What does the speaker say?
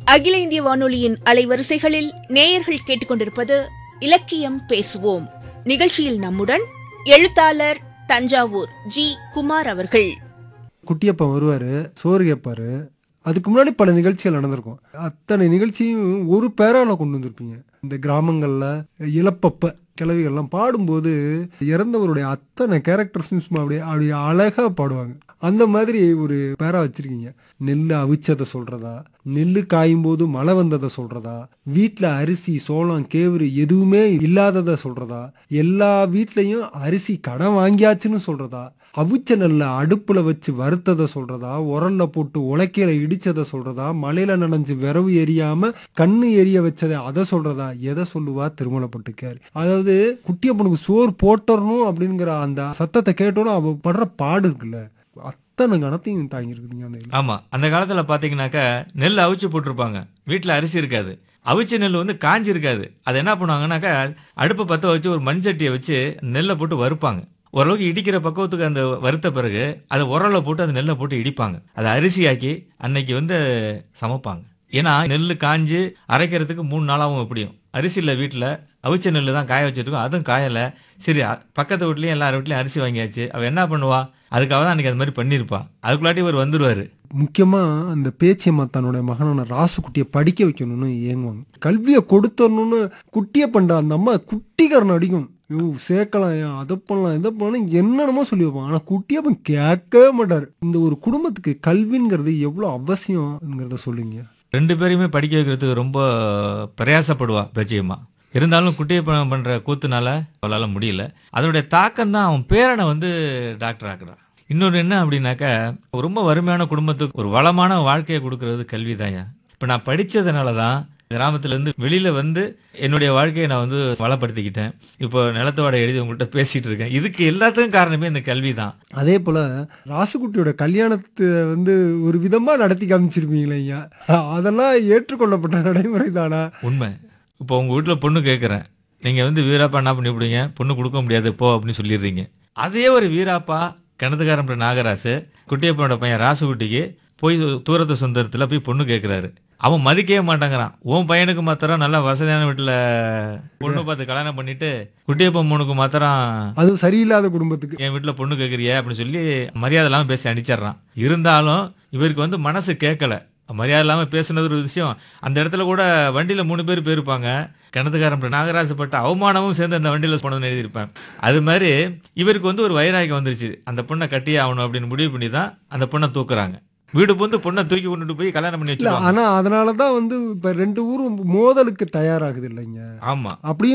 அகில இந்திய வானொலியின் அலைவரிசைகளில் நேயர்கள் கேட்டுக்கொண்டிருப்பது இலக்கியம் பேசுவோம் நிகழ்ச்சியில் நம்முடன் எழுத்தாளர் தஞ்சாவூர் ஜி குமார் அவர்கள் குட்டியப்பன் வருவார் சோறு கேட்பாரு அதுக்கு முன்னாடி பல நிகழ்ச்சிகள் நடந்திருக்கும் அத்தனை நிகழ்ச்சியும் ஒரு பேரால கொண்டு வந்திருப்பீங்க இந்த கிராமங்களில் இளப்பப்ப கிழவிகள்லாம் பாடும்போது இறந்தவருடைய அத்தனை கேரக்டர்ஸும் சும்மா அப்படியே அப்படியே அழகாக பாடுவாங்க அந்த மாதிரி ஒரு பேரா வச்சிருக்கீங்க நெல் அவிச்சதை சொல்றதா நெல் காயும் போது மழை வந்ததை சொல்றதா வீட்டில் அரிசி சோளம் கேவுரு எதுவுமே இல்லாததை சொல்றதா எல்லா வீட்லயும் அரிசி கடன் வாங்கியாச்சுன்னு சொல்றதா அவிச்ச நெல்லை அடுப்புல வச்சு வறுத்ததை சொல்றதா உரல்ல போட்டு உலக்கையில இடிச்சதை சொல்றதா மலையில நனைஞ்சு விரவு எரியாம கண்ணு எரிய வச்சதை அதை சொல்றதா எதை சொல்லுவா திருமணப்பட்டுக்காரு அதாவது குட்டியப்பனுக்கு சோறு போட்டறணும் அப்படிங்கிற அந்த சத்தத்தை கேட்டோன்னு அவ படுற பாடு இருக்குல்ல அத்தனை கணத்தையும் தாங்கி இருக்குதுங்க அந்த இதுல. ஆமா அந்த காலத்துல பாத்தீங்கன்னாக்கா நெல் அவிச்சு போட்டிருப்பாங்க வீட்டுல அரிசி இருக்காது அவிச்ச நெல் வந்து காஞ்சி இருக்காது அதை என்ன பண்ணுவாங்கன்னாக்கா அடுப்பை பத்த வச்சு ஒரு மண் சட்டியை வச்சு நெல்லை போட்டு வறுப்பாங்க ஓரளவுக்கு இடிக்கிற பக்குவத்துக்கு அந்த வறுத்த பிறகு அதை உரல்ல போட்டு அந்த நெல்லை போட்டு இடிப்பாங்க அதை அரிசியாக்கி அன்னைக்கு வந்து சமைப்பாங்க ஏன்னா நெல் காஞ்சு அரைக்கிறதுக்கு மூணு நாளாகவும் எப்படியும் அரிசி இல்லை வீட்டில் அவிச்ச நெல் தான் காய வச்சிருக்கோம் அதுவும் காயலை சரி அ- பக்கத்து வீட்லேயும் எல்லார் வீட்லேயும் அரிசி வாங்கியாச்சு அவள் என்ன பண்ணுவா அதுக்காக தான் அன்றைக்கி அது மாதிரி பண்ணியிருப்பா அதுக்குள்ளாட்டி இவர் வந்துருவாரு முக்கியமா அந்த பேச்சியம்மா தன்னுடைய மகனான ராசுக்குட்டியை படிக்க வைக்கணும்னு ஏங்குவாங்க கல்வியை கொடுத்தரணும்னு குட்டியை பண்ற அந்த அம்மா குட்டிக்காரன் அடிக்கும் ஐயோ சேர்க்கலாம் ஏன் அதை பண்ணலாம் இதை பண்ணலாம் என்னென்னமோ சொல்லி வைப்பாங்க ஆனால் குட்டியப்பன் கேட்கவே மாட்டார் இந்த ஒரு குடும்பத்துக்கு கல்விங்கிறது எவ்வளோ அவசியம்ங்கிறத சொல்லுங்க ரெண்டு பேரையுமே படிக்க வைக்கிறதுக்கு ரொம்ப பிரயாசப்படுவா பேச்சியம்மா இருந்தாலும் குட்டியப்பன் பண்ற கூத்துனால அவளால முடியல அதனுடைய தாக்கம் தான் அவன் பேரனை வந்து டாக்டர் ஆக்குறான் இன்னொரு என்ன அப்படின்னாக்கா ரொம்ப வறுமையான குடும்பத்துக்கு ஒரு வளமான வாழ்க்கையை கொடுக்கறது கல்வி தான்யா இப்போ நான் படிச்சதுனால தான் கிராமத்துல இருந்து வெளியில வந்து என்னுடைய வாழ்க்கையை நான் வந்து வளப்படுத்திக்கிட்டேன் இப்போ நிலத்தோட எழுதி உங்கள்கிட்ட பேசிட்டு இருக்கேன் இதுக்கு எல்லாத்துக்கும் காரணமே இந்த கல்வி தான் அதே போல ராசுக்குட்டியோட கல்யாணத்தை வந்து ஒரு விதமா நடத்தி காமிச்சிருப்பீங்களே ஐயா அதெல்லாம் ஏற்றுக்கொள்ளப்பட்ட நடைமுறை தானா உண்மை இப்போ உங்க வீட்டில் பொண்ணு கேட்குறேன் நீங்க வந்து வீராப்பா என்ன பண்ணி விடுங்க பொண்ணு கொடுக்க முடியாது போ அப்படின்னு சொல்லிடுறீங்க அதே ஒரு வீராப்பா கிணத்துக்காரன் நாகராசு குட்டியப்பனோட பையன் ராசுகுட்டிக்கு போய் தூரத்து சொந்தத்தில் போய் பொண்ணு கேட்குறாரு அவன் மதிக்கவே மாட்டேங்கிறான் உன் பையனுக்கு மாத்திரம் நல்லா வசதியான வீட்டில் பொண்ணு பார்த்து கல்யாணம் பண்ணிட்டு குட்டியப்பன் பொண்ணுக்கு மாத்திரம் அது சரியில்லாத குடும்பத்துக்கு என் வீட்டில் பொண்ணு கேட்குறிய அப்படின்னு சொல்லி மரியாதை இல்லாமல் பேசி அடிச்சிடுறான் இருந்தாலும் இவருக்கு வந்து மனசு கேட்கல மரியாதை இல்லாமல் பேசுனது ஒரு விஷயம் அந்த இடத்துல கூட வண்டியில் மூணு பேர் போயிருப்பாங்க கிணத்துக்காரன் நாகராசப்பட்ட அவமானமும் சேர்ந்து அந்த வண்டியில் போனதுன்னு எழுதியிருப்பேன் அது மாதிரி இவருக்கு வந்து ஒரு வைராகியம் வந்துருச்சு அந்த பொண்ணை கட்டியே ஆகணும் அப்படின்னு முடிவு பண்ணி தான் அந்த பொண்ணை தூக்குறாங்க வீடு புந்து பொண்ணை தூக்கி கொண்டுட்டு போய் கல்யாணம் பண்ணி இல்ல வச்சிருவாங்க ஆனா அதனாலதான் வந்து இப்ப ரெண்டு ஊரும் மோதலுக்கு தயாராகுது இல்லைங்க ஆமா அப்படியும்